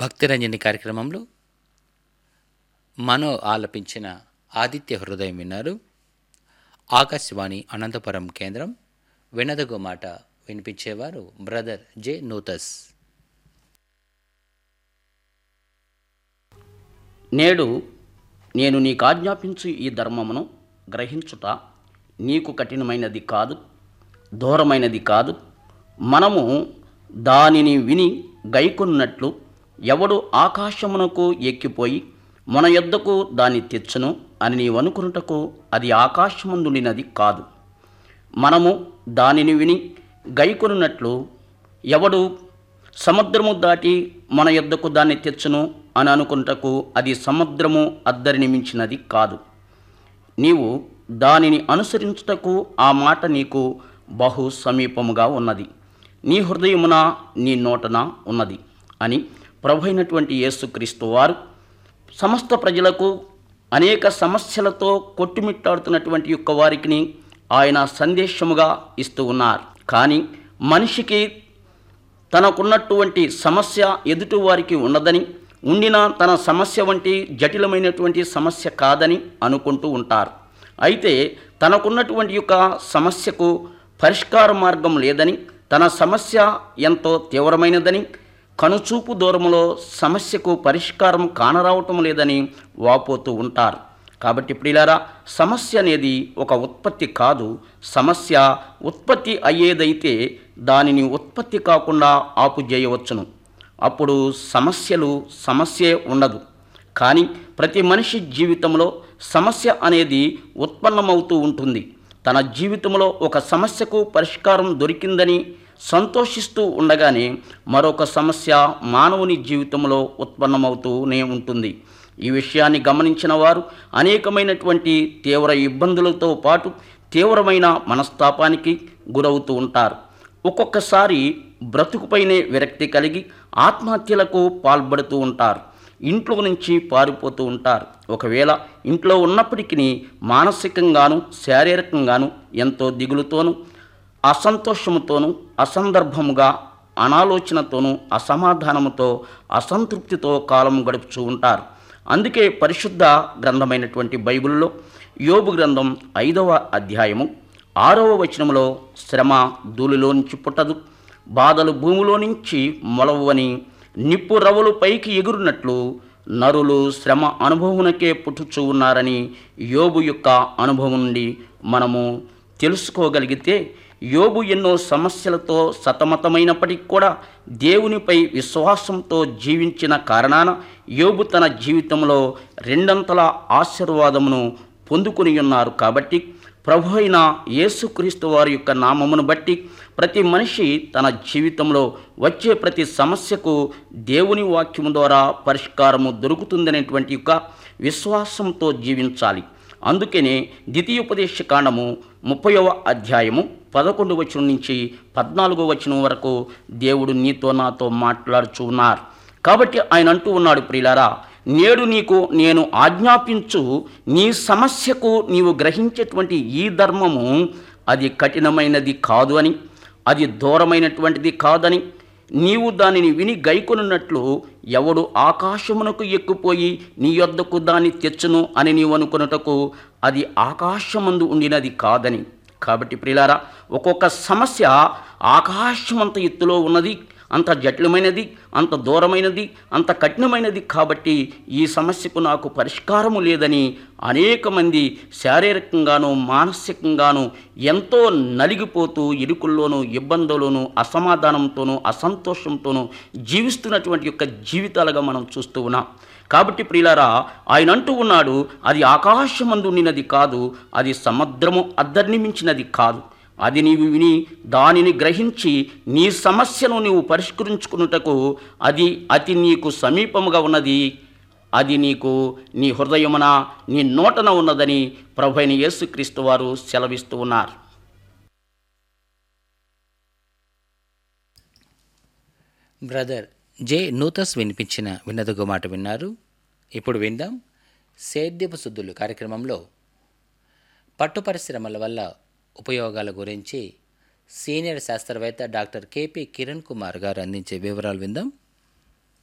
భక్తిరంజని కార్యక్రమంలో మనో ఆలపించిన ఆదిత్య హృదయం విన్నారు ఆకాశవాణి అనంతపురం కేంద్రం వినదగు మాట వినిపించేవారు బ్రదర్ జె నూతస్ నేడు నేను నీకు ఆజ్ఞాపించు ఈ ధర్మమును గ్రహించుట నీకు కఠినమైనది కాదు దూరమైనది కాదు మనము దానిని విని గైకొన్నట్లు ఎవడు ఆకాశమునకు ఎక్కిపోయి మన యొద్దకు దాన్ని తెచ్చును అని నీవనుకున్నటకు అది ఆకాశమందుండినది కాదు మనము దానిని విని గైకొనున్నట్లు ఎవడు సముద్రము దాటి మన యొద్దకు దాన్ని తెచ్చును అని అనుకుంటకు అది సముద్రము అద్దరిని మించినది కాదు నీవు దానిని అనుసరించుటకు ఆ మాట నీకు బహు సమీపముగా ఉన్నది నీ హృదయమున నీ నోటన ఉన్నది అని ప్రభు అయినటువంటి యేసుక్రీస్తు వారు సమస్త ప్రజలకు అనేక సమస్యలతో కొట్టుమిట్టాడుతున్నటువంటి యొక్క వారికి ఆయన సందేశముగా ఇస్తూ ఉన్నారు కానీ మనిషికి తనకున్నటువంటి సమస్య ఎదుటివారికి ఉన్నదని ఉండిన తన సమస్య వంటి జటిలమైనటువంటి సమస్య కాదని అనుకుంటూ ఉంటారు అయితే తనకున్నటువంటి యొక్క సమస్యకు పరిష్కార మార్గం లేదని తన సమస్య ఎంతో తీవ్రమైనదని కనుచూపు దూరంలో సమస్యకు పరిష్కారం కానరావటం లేదని వాపోతూ ఉంటారు కాబట్టి ప్రియులారా సమస్య అనేది ఒక ఉత్పత్తి కాదు సమస్య ఉత్పత్తి అయ్యేదైతే దానిని ఉత్పత్తి కాకుండా ఆపు చేయవచ్చును అప్పుడు సమస్యలు సమస్యే ఉండదు కానీ ప్రతి మనిషి జీవితంలో సమస్య అనేది ఉత్పన్నమవుతూ ఉంటుంది తన జీవితంలో ఒక సమస్యకు పరిష్కారం దొరికిందని సంతోషిస్తూ ఉండగానే మరొక సమస్య మానవుని జీవితంలో ఉత్పన్నమవుతూనే ఉంటుంది ఈ విషయాన్ని గమనించిన వారు అనేకమైనటువంటి తీవ్ర ఇబ్బందులతో పాటు తీవ్రమైన మనస్తాపానికి గురవుతూ ఉంటారు ఒక్కొక్కసారి బ్రతుకుపైనే విరక్తి కలిగి ఆత్మహత్యలకు పాల్పడుతూ ఉంటారు ఇంట్లో నుంచి పారిపోతూ ఉంటారు ఒకవేళ ఇంట్లో ఉన్నప్పటికీ మానసికంగాను శారీరకంగాను ఎంతో దిగులుతోనూ అసంతోషముతోనూ అసందర్భముగా అనాలోచనతోనూ అసమాధానముతో అసంతృప్తితో కాలం గడుపుతూ ఉంటారు అందుకే పరిశుద్ధ గ్రంథమైనటువంటి బైబిల్లో యోబు గ్రంథం ఐదవ అధ్యాయము ఆరవ వచనంలో శ్రమ ధూళిలో నుంచి పుట్టదు బాధలు భూమిలో నుంచి మొలవని నిప్పు రవ్వలు పైకి ఎగురునట్లు నరులు శ్రమ అనుభవమునకే పుట్టుచూ ఉన్నారని యోబు యొక్క అనుభవం నుండి మనము తెలుసుకోగలిగితే యోబు ఎన్నో సమస్యలతో సతమతమైనప్పటికీ కూడా దేవునిపై విశ్వాసంతో జీవించిన కారణాన యోబు తన జీవితంలో రెండంతల ఆశీర్వాదమును పొందుకుని ఉన్నారు కాబట్టి ప్రభు అయిన యేసుక్రీస్తు వారి యొక్క నామమును బట్టి ప్రతి మనిషి తన జీవితంలో వచ్చే ప్రతి సమస్యకు దేవుని వాక్యము ద్వారా పరిష్కారము దొరుకుతుందనేటువంటి యొక్క విశ్వాసంతో జీవించాలి అందుకనే ద్వితీయోపదేశ కాండము ముప్పైవ అధ్యాయము పదకొండు వచనం నుంచి పద్నాలుగో వచనం వరకు దేవుడు నీతో నాతో మాట్లాడుచు ఉన్నారు కాబట్టి ఆయన అంటూ ఉన్నాడు ప్రియులారా నేడు నీకు నేను ఆజ్ఞాపించు నీ సమస్యకు నీవు గ్రహించేటువంటి ఈ ధర్మము అది కఠినమైనది కాదు అని అది దూరమైనటువంటిది కాదని నీవు దానిని విని గైకొనున్నట్లు ఎవడు ఆకాశమునకు ఎక్కుపోయి నీ యొద్దకు దాన్ని తెచ్చును అని నీవు అనుకున్నటకు అది ఆకాశమందు ఉండినది కాదని కాబట్టి ప్రియులారా ఒక్కొక్క సమస్య ఆకాశమంత ఎత్తులో ఉన్నది అంత జటిలమైనది అంత దూరమైనది అంత కఠినమైనది కాబట్టి ఈ సమస్యకు నాకు పరిష్కారము లేదని అనేక మంది శారీరకంగాను మానసికంగాను ఎంతో నలిగిపోతూ ఇరుకుల్లోనూ ఇబ్బందుల్లోనూ అసమాధానంతోనూ అసంతోషంతోనూ జీవిస్తున్నటువంటి యొక్క జీవితాలుగా మనం చూస్తూ ఉన్నాం కాబట్టి ప్రియులారా ఆయన అంటూ ఉన్నాడు అది ఆకాశమందు ఉండినది కాదు అది సముద్రము అద్దరిని మించినది కాదు అది నీవు విని దానిని గ్రహించి నీ సమస్యను నీవు పరిష్కరించుకున్నటకు అది అతి నీకు సమీపముగా ఉన్నది అది నీకు నీ హృదయమున నీ నోటన ఉన్నదని ప్రభు అయిన యేసుక్రీస్తు వారు సెలవిస్తూ ఉన్నారు బ్రదర్ జె నూతస్ వినిపించిన విన్నదగు మాట విన్నారు ఇప్పుడు విందాం సేద్యపు శుద్ధులు కార్యక్రమంలో పట్టు పరిశ్రమల వల్ల ఉపయోగాల గురించి సీనియర్ శాస్త్రవేత్త డాక్టర్ కేపీ కిరణ్ కుమార్ గారు అందించే వివరాలు విందాం